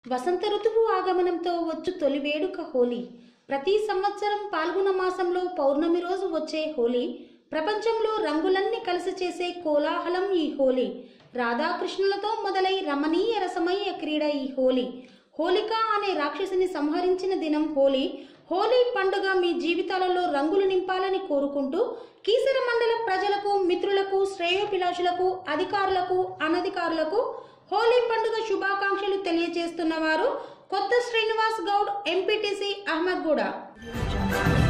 వసంత ఋతువు ఆగమనంతో వచ్చు తొలి వేడుక హోలీ ప్రతి సంవత్సరం పాల్గొన మాసంలో పౌర్ణమి రోజు వచ్చే హోలీ ప్రపంచంలో రంగులన్నీ కలిసి చేసే కోలాహలం ఈ హోలీ రాధాకృష్ణులతో మొదలై రమణీయ రసమయ్య క్రీడ ఈ హోలీ హోలిక అనే రాక్షసిని సంహరించిన దినం హోలీ హోలీ పండుగ మీ జీవితాలలో రంగులు నింపాలని కోరుకుంటూ కీసర మండల ప్రజలకు మిత్రులకు శ్రేయోభిలాషులకు అధికారులకు అనధికారులకు హోలీ పండుగ శుభాకాంక్షలు తెలియజేస్తున్న వారు కొత్త శ్రీనివాస్ గౌడ్ ఎంపీటీసీ అహ్మద్గూడ